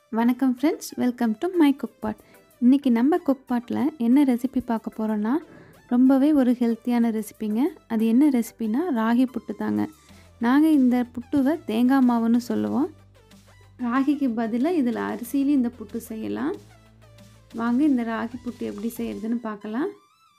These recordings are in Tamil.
வணக்கம் friends welcome to my cook pot இன்றைக்கி நம்ம குக் பாட்டில் என்ன ரெசிபி பார்க்க போகிறோன்னா ரொம்பவே ஒரு ஹெல்த்தியான ரெசிபிங்க அது என்ன ரெசிபினா ராகி புட்டு தாங்க நாங்கள் இந்த புட்டுவை தேங்காய் மாவுன்னு சொல்லுவோம் ராகிக்கு பதிலாக இதில் அரிசியிலையும் இந்த புட்டு செய்யலாம் வாங்க இந்த ராகி புட்டு எப்படி செய்கிறதுன்னு பார்க்கலாம்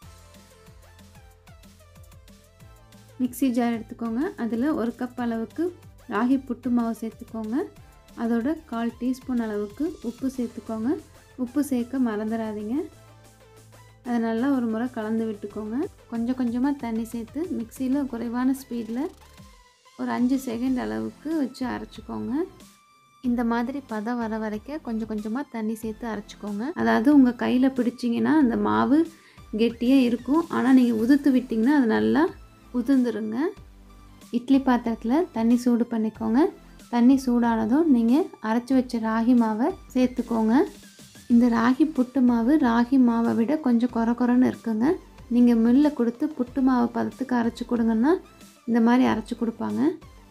மிக்ஸி ஜார் எடுத்துக்கோங்க அதில் ஒரு கப் அளவுக்கு ராகி புட்டு மாவு சேர்த்துக்கோங்க அதோட கால் டீஸ்பூன் அளவுக்கு உப்பு சேர்த்துக்கோங்க உப்பு சேர்க்க மறந்துடாதீங்க அதை நல்லா ஒரு முறை கலந்து விட்டுக்கோங்க கொஞ்சம் கொஞ்சமாக தண்ணி சேர்த்து மிக்சியில் குறைவான ஸ்பீடில் ஒரு அஞ்சு செகண்ட் அளவுக்கு வச்சு அரைச்சிக்கோங்க இந்த மாதிரி பதம் வர வரைக்கும் கொஞ்சம் கொஞ்சமாக தண்ணி சேர்த்து அரைச்சிக்கோங்க அதாவது உங்கள் கையில் பிடிச்சிங்கன்னா அந்த மாவு கெட்டியாக இருக்கும் ஆனால் நீங்கள் உதுத்து விட்டிங்கன்னா அது நல்லா உதிர்ந்துருங்க இட்லி பாத்திரத்தில் தண்ணி சூடு பண்ணிக்கோங்க தண்ணி சூடானதும் நீங்கள் அரைச்சி வச்ச ராகி மாவை சேர்த்துக்கோங்க இந்த ராகி புட்டு மாவு ராகி மாவை விட கொஞ்சம் குறை குறைன்னு இருக்குங்க நீங்கள் மில்லில் கொடுத்து புட்டு மாவு பதத்துக்கு அரைச்சி கொடுங்கன்னா இந்த மாதிரி அரைச்சி கொடுப்பாங்க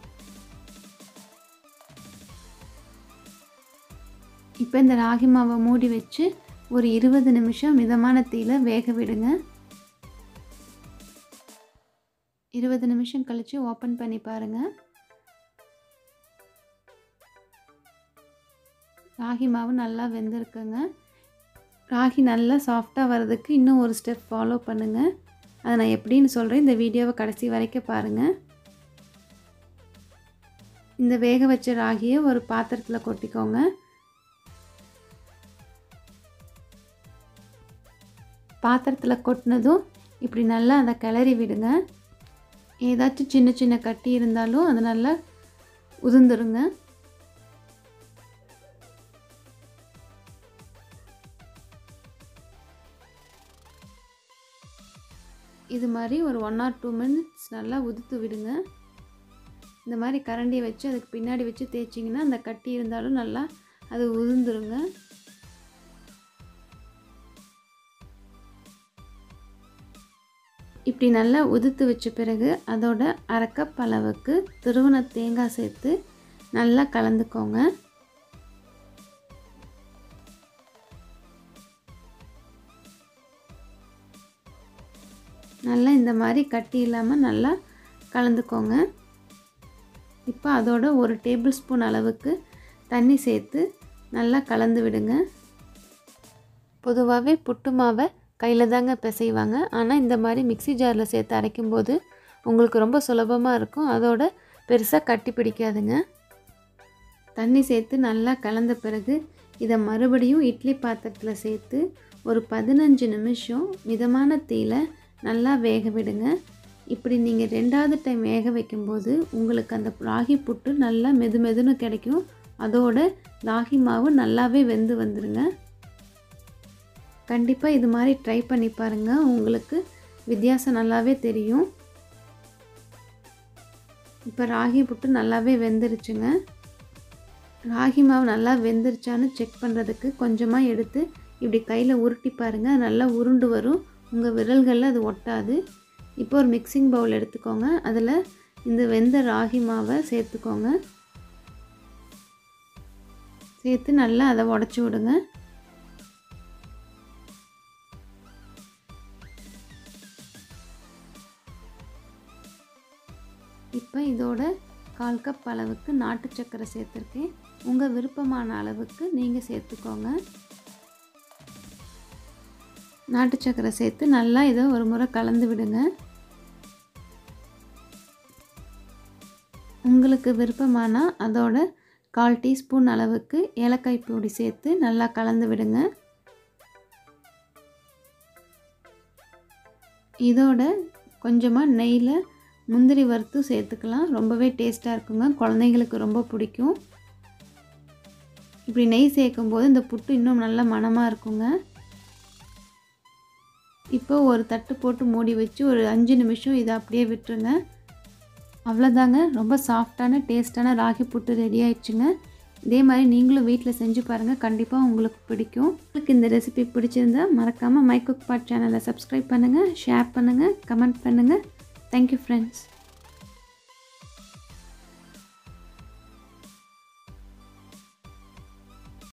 இப்போ இந்த ராகி மாவை மூடி வச்சு ஒரு இருபது நிமிஷம் மிதமான தீயில வேக விடுங்க இருபது நிமிஷம் கழித்து ஓப்பன் பண்ணி பாருங்கள் ராகி மாவு நல்லா வெந்திருக்குங்க ராகி நல்லா சாஃப்டாக வர்றதுக்கு இன்னும் ஒரு ஸ்டெப் ஃபாலோ பண்ணுங்கள் அதை நான் எப்படின்னு சொல்கிறேன் இந்த வீடியோவை கடைசி வரைக்கும் பாருங்கள் இந்த வேக வச்ச ராகியை ஒரு பாத்திரத்தில் கொட்டிக்கோங்க பாத்திரத்தில் கொட்டினதும் இப்படி நல்லா அதை கிளறி விடுங்க ஏதாச்சும் சின்ன சின்ன கட்டி இருந்தாலும் அது நல்லா உதிர்ந்துருங்க இது மாதிரி ஒரு ஒன் ஆர் டூ மினிட்ஸ் நல்லா உதுத்து விடுங்க இந்த மாதிரி கரண்டியை வச்சு அதுக்கு பின்னாடி வச்சு தேய்ச்சிங்கன்னா அந்த கட்டி இருந்தாலும் நல்லா அது உதிர்ந்துருங்க இப்படி நல்லா உதுத்து வச்ச பிறகு அதோட அரை கப் அளவுக்கு துருவன தேங்காய் சேர்த்து நல்லா கலந்துக்கோங்க நல்லா இந்த மாதிரி கட்டி இல்லாமல் நல்லா கலந்துக்கோங்க இப்போ அதோட ஒரு டேபிள் ஸ்பூன் அளவுக்கு தண்ணி சேர்த்து நல்லா கலந்து விடுங்க பொதுவாகவே புட்டு மாவை கையில் தாங்க பிசைவாங்க ஆனால் இந்த மாதிரி மிக்சி ஜாரில் சேர்த்து அரைக்கும்போது உங்களுக்கு ரொம்ப சுலபமாக இருக்கும் அதோட பெருசாக கட்டி பிடிக்காதுங்க தண்ணி சேர்த்து நல்லா கலந்த பிறகு இதை மறுபடியும் இட்லி பாத்திரத்தில் சேர்த்து ஒரு பதினஞ்சு நிமிஷம் மிதமான தீயில நல்லா வேக விடுங்க இப்படி நீங்கள் ரெண்டாவது டைம் வேக வைக்கும்போது உங்களுக்கு அந்த ராகி புட்டு நல்லா மெது மெதுன்னு கிடைக்கும் அதோட ராகி மாவு நல்லாவே வெந்து வந்துடுங்க கண்டிப்பாக இது மாதிரி ட்ரை பண்ணி பாருங்கள் உங்களுக்கு வித்தியாசம் நல்லாவே தெரியும் இப்போ ராகி புட்டு நல்லாவே வெந்துருச்சுங்க ராகி மாவு நல்லா வெந்துருச்சான்னு செக் பண்ணுறதுக்கு கொஞ்சமாக எடுத்து இப்படி கையில் உருட்டி பாருங்கள் நல்லா உருண்டு வரும் உங்கள் விரல்களில் அது ஒட்டாது இப்போ ஒரு மிக்சிங் பவுல் எடுத்துக்கோங்க அதில் இந்த வெந்த ராகி மாவை சேர்த்துக்கோங்க சேர்த்து நல்லா அதை உடச்சி விடுங்க இப்போ இதோட கால் கப் அளவுக்கு நாட்டு சர்க்கரை சேர்த்துருக்கேன் உங்கள் விருப்பமான அளவுக்கு நீங்கள் சேர்த்துக்கோங்க நாட்டு சர்க்கரை சேர்த்து நல்லா இதை ஒரு முறை கலந்து விடுங்க உங்களுக்கு விருப்பமான அதோட கால் டீஸ்பூன் அளவுக்கு ஏலக்காய் பொடி சேர்த்து நல்லா கலந்து விடுங்க இதோட கொஞ்சமாக நெய்யில் முந்திரி வறுத்து சேர்த்துக்கலாம் ரொம்பவே டேஸ்ட்டாக இருக்குங்க குழந்தைங்களுக்கு ரொம்ப பிடிக்கும் இப்படி நெய் சேர்க்கும் போது இந்த புட்டு இன்னும் நல்ல மணமாக இருக்குங்க இப்போ ஒரு தட்டு போட்டு மூடி வச்சு ஒரு அஞ்சு நிமிஷம் இதை அப்படியே விட்டுருங்க அவ்வளோதாங்க ரொம்ப சாஃப்டான டேஸ்ட்டான ராகி புட்டு ரெடி ஆயிடுச்சுங்க இதே மாதிரி நீங்களும் வீட்டில் செஞ்சு பாருங்கள் கண்டிப்பாக உங்களுக்கு பிடிக்கும் உங்களுக்கு இந்த ரெசிபி பிடிச்சிருந்தா மறக்காமல் மை குக் பாட் சேனலை சப்ஸ்கிரைப் பண்ணுங்கள் ஷேர் பண்ணுங்கள் கமெண்ட் பண்ணுங்கள் தேங்க்யூ ஃப்ரெண்ட்ஸ்